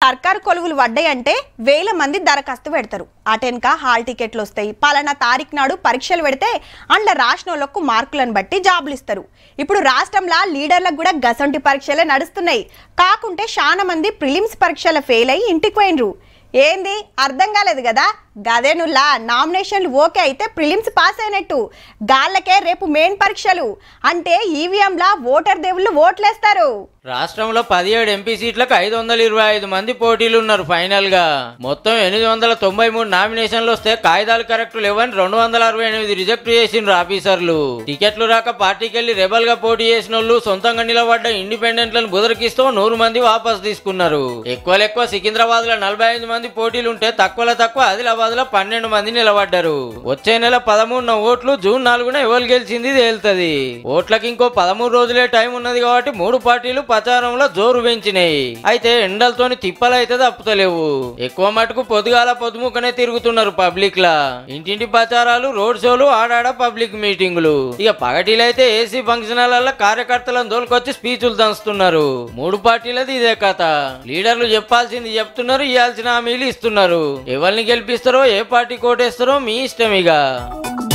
సర్కారు కొలువులు పడ్డాయంటే వేల మంది దరఖాస్తు పెడతారు అటెన్క హాల్ టికెట్లు వస్తాయి పలానా తారీఖు నాడు పరీక్షలు పెడితే అండ్ల రాసిన వాళ్ళకు మార్కులను బట్టి జాబులు ఇస్తారు ఇప్పుడు రాష్ట్రంలో లీడర్లకు కూడా గసంటి పరీక్షలే నడుస్తున్నాయి కాకుంటే చాలా మంది ప్రిలిమ్స్ పరీక్షల ఫెయిల్ అయ్యి ఇంటికి పోయినరు ఏంది అర్థం కాలేదు కదా గదేనుల్లా నామినేషన్లు ఓకే అయితే ప్రిలిమ్స్ పాస్ అయినట్టు గాళ్ళకే రేపు మెయిన్ పరీక్షలు అంటే ఈవీఎంలా ఓటర్ దేవుళ్ళు ఓట్లేస్తారు రాష్ట్రంలో పదిహేడు ఎంపీ సీట్లకు ఐదు వందల ఇరవై ఐదు మంది పోటీలు ఉన్నారు ఫైనల్ గా మొత్తం ఎనిమిది వందల తొంభై మూడు నామినేషన్లు వస్తే కాగితాలు కరెక్ట్ లేవని రెండు వందల అరవై ఎనిమిది రిజెక్ట్ చేసిండ్రు ఆఫీసర్లు టికెట్లు రాక పార్టీకి వెళ్లి రెబల్ గా పోటీ చేసిన వాళ్ళు సొంతంగా నిలబడ్డ ఇండిపెండెంట్లను బుదరకిస్తూ నూరు మంది వాపస్ తీసుకున్నారు ఎక్కువ ఎక్కువ సికింద్రాబాద్ లో నలభై ఐదు మంది పోటీలు ఉంటే తక్కువలో తక్కువ ఆదిలాబాద్ లో పన్నెండు మంది నిలబడ్డారు వచ్చే నెల పదమూడున ఓట్లు జూన్ నాలుగున ఎవరు గెలిచింది తేలుతుంది ఓట్లకి ఇంకో పదమూడు రోజులే టైం ఉన్నది కాబట్టి మూడు పార్టీలు ప్రచారంలో జోరు పెంచినాయి అయితే ఎండలతోని తిప్పలైతే తప్పుతలేవు ఎక్కువ మటుకు పొద్దుగాల పొద్దుముకనే తిరుగుతున్నారు పబ్లిక్ లా ఇంటింటి ప్రచారాలు రోడ్ షోలు ఆడాడ పబ్లిక్ మీటింగులు ఇక పగటిలైతే ఏసీ ఫంక్షన్ హాల్ల కార్యకర్తలను దోలుకొచ్చి స్పీచులు దంచుతున్నారు మూడు పార్టీలది ఇదే కథ లీడర్లు చెప్పాల్సింది చెప్తున్నారు ఇవ్వాల్సిన హామీలు ఇస్తున్నారు ఎవరిని గెలిపిస్తారో ఏ పార్టీ కోటేస్తారో మీ ఇష్టం ఇక